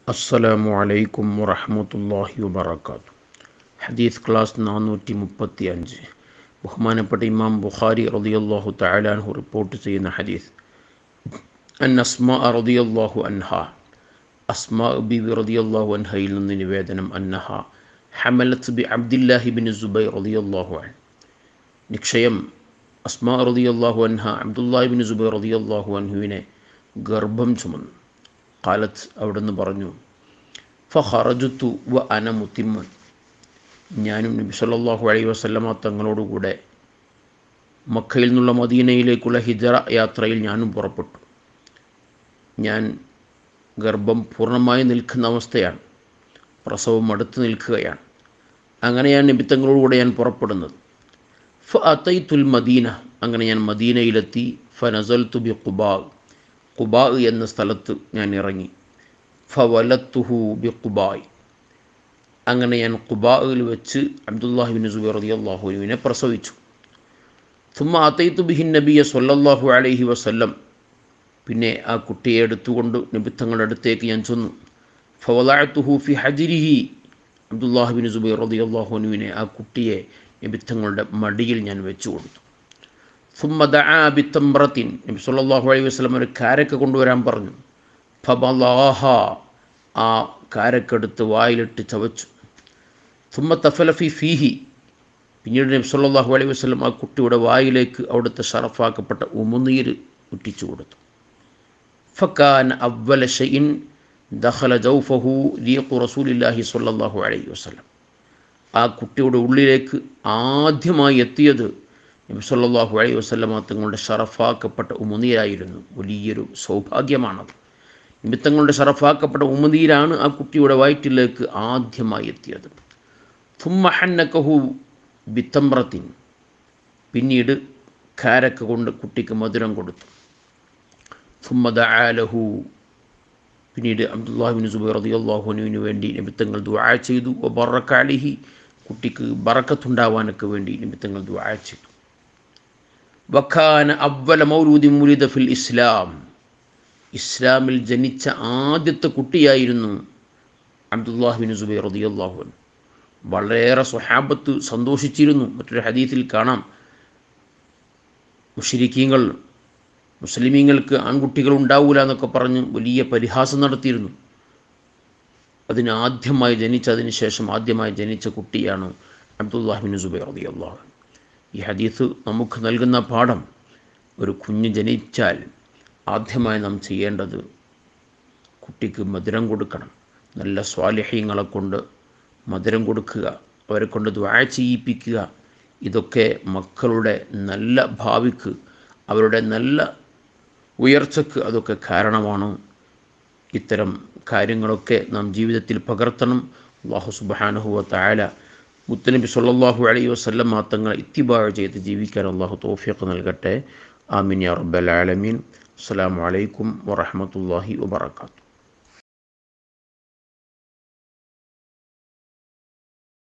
അസ്സലാമു അലൈക്കും വറഹ്മത്തുള്ളാഹി വബറകാത്തു ഹദീസ് ക്ലാസ് നാനൂറ്റി മുപ്പത്തി അഞ്ച് ബഹുമാനപ്പെട്ട ഇമാം ബുഖാരി റളിയല്ലാഹു തആലാൻഹു റിപ്പോർട്ട് ചെയ്യുന്ന ഹദീസ് അൻ അസ്മാ റളിയല്ലാഹു അൻഹ അസ്മാ ബിബി റളിയല്ലാഹു അൻഹയിൽ നിന്ന് നിവേദനം അന്നഹ ഹമലത്ത് ബി അബ്ദില്ലാഹി ബിൻ സുബൈർ റളിയല്ലാഹു അൻ നിക്ഷയം അസ്മാ റളിയല്ലാഹു അൻഹ അബ്ദുല്ലാഹി ബിൻ സുബൈർ റളിയല്ലാഹു അൻഹുവിനെ ഗർഭം ചുമന്നു കാലത്ത് അവിടുന്ന് പറഞ്ഞു ഫഹറജുത്തു വ അന മുത്തിമ്മൻ ഞാനും നബി സല്ലല്ലാഹു അലൈഹി വസല്ലമ തങ്ങളോടുകൂടെ മക്കയിൽ നിന്നുള്ള മദീനയിലേക്കുള്ള ഹിജറ യാത്രയിൽ ഞാനും പുറപ്പെട്ടു ഞാൻ ഗർഭം പൂർണ്ണമായി നിൽക്കുന്ന അവസ്ഥയാണ് പ്രസവം അടുത്ത് നിൽക്കുകയാണ് അങ്ങനെയാണ് നിബിത്തങ്ങളോടുകൂടെ ഞാൻ പുറപ്പെടുന്നത് ഫ അതൈത്തുൽ മദീന അങ്ങനെ ഞാൻ മദീനയിലെത്തി ഫനസൽത്തു ബി ഖുബാ ഖുബാ എന്ന സ്ഥലത്ത് ഞാൻ ഇറങ്ങി ഫവലത്തുഹു ബി ഖുബായ് അങ്ങനെ ഞാൻ ഖുബായിൽ വെച്ച് അബ്ദുല്ലാഹിബിൻ സുബൈർ റതി അള്ളാഹുവിനെ പ്രസവിച്ചു തുമ്മ അതൈത്തു ബിഹിൻ നബിയ സൊല്ലാഹു അലൈഹി വസല്ലം പിന്നെ ആ കുട്ടിയെ എടുത്തുകൊണ്ട് നിബിത്തങ്ങളുടെ അടുത്തേക്ക് ഞാൻ ചെന്നു ഫവലാത്തുഹു ഫി ഹജിരിഹി അബ്ദുല്ലാഹിബിൻ സുബൈർ റതി അള്ളാഹുനുവിനെ ആ കുട്ടിയെ നിബിത്തങ്ങളുടെ മടിയിൽ ഞാൻ വെച്ചു കൊടുത്തു സുമ്മദ ബിത്തമ്പ്രത്തിൻ നബി സല്ലല്ലാഹു അലൈഹി വസല്ലം ഒരു കാരക്ക കൊണ്ടുവരാൻ പറഞ്ഞു ഫബലാഹ ആ കാരക്കെടുത്ത് വായിലിട്ട് ചവച്ചു സുമ്മ തഫലഫി ഫീഹി പിന്നീട് നബി സല്ലല്ലാഹു അലൈഹി വസല്ലം ആ കുട്ടിയുടെ വായിലേക്ക് അവിടുത്തെ ഷറഫാക്കപ്പെട്ട ഉമുനീര് ഇട്ടിച്ചു കൊടുത്തു ഫക്കാൻ അവല ഷൈൻ ദഖല ജൗഫഹു ലീഖു റസൂലില്ലാഹി സ്വല്ലല്ലാഹു അലൈഹി വസല്ലം ആ കുട്ടിയുടെ ഉള്ളിലേക്ക് ആദ്യമായി എത്തിയത് നബി സല്ലല്ലാഹു അലൈഹി വസല്ലമ തങ്ങളുടെ ഷറഫാക്കപ്പെട്ട ഉമുനീരായിരുന്നു വലിയൊരു സൗഭാഗ്യമാണത് നിമിത്തങ്ങളുടെ ഷറഫാക്കപ്പെട്ട ഉമുനീരാണ് ആ കുട്ടിയുടെ വയറ്റിലേക്ക് ആദ്യമായി എത്തിയത് തുമ്മഹന്നക്കഹു ബിത്തമ്രത്തിൻ പിന്നീട് കാരക്ക കൊണ്ട് കുട്ടിക്ക് മധുരം കൊടുത്തു തുമ്മദ ആലഹു പിന്നീട് അബ്ദുല്ലാഹിബിൻ സുബൈർ റളിയല്ലാഹുവിന് വേണ്ടി നിമിത്തങ്ങൾ ദുആ ചെയ്തു ബറക്ക അലിഹി കുട്ടിക്ക് ബറക്കത്തുണ്ടാവാനൊക്കെ വേണ്ടി നിമിത്തങ്ങൾ ദുആ ചെയ്തു വഖാന അവല മൗലൂദി മുലിദ ഫിൽ ഇസ്ലാം ഇസ്ലാമിൽ ജനിച്ച ആദ്യത്തെ കുട്ടിയായിരുന്നു അബ്ദുല്ലാഹിബിൻ സുബൈർ റളിയല്ലാഹു അൻഹു വളരെയേറെ സ്വഹാബത്ത് സന്തോഷിച്ചിരുന്നു മറ്റൊരു ഹദീസിൽ കാണാം മുഷരിക്കീങ്ങൾ മുസ്ലിമീങ്ങൾക്ക് ആൺകുട്ടികൾ ഉണ്ടാവില്ല എന്നൊക്കെ പറഞ്ഞ് വലിയ പരിഹാസം നടത്തിയിരുന്നു അതിന് ആദ്യമായി ജനിച്ചതിന് ശേഷം ആദ്യമായി ജനിച്ച കുട്ടിയാണ് അബ്ദുല്ലാഹിബിൻ സുബൈർ റതി അള്ളാഹു ഈ ഹദീസ് നമുക്ക് നൽകുന്ന പാഠം ഒരു കുഞ്ഞ് ജനിച്ചാൽ ആദ്യമായി നാം ചെയ്യേണ്ടത് കുട്ടിക്ക് മധുരം കൊടുക്കണം നല്ല സ്വാലിഹ്യങ്ങളെ കൊണ്ട് മധുരം കൊടുക്കുക അവരെ കൊണ്ട് ദ്വാഴ ചെയ്യിപ്പിക്കുക ഇതൊക്കെ മക്കളുടെ നല്ല ഭാവിക്ക് അവരുടെ നല്ല ഉയർച്ചക്ക് അതൊക്കെ കാരണമാണ് ഇത്തരം കാര്യങ്ങളൊക്കെ നാം ജീവിതത്തിൽ പകർത്തണം അള്ളാഹു സുബാനഹുവ തായാല മുത്തനബി സല്ലാഹു അലൈഹി വസ്ലം തങ്ങളെ ഇത്തിബാഴ ചെയ്ത് ജീവിക്കാൻ അള്ളാഹു തോഫിയൊക്കെ നൽകട്ടെ ആമിൻ യാ റബ്ബൽ ആലമീൻ അസ്സാം വലൈക്കും വറഹമത്തല്ലാഹി വാത്തു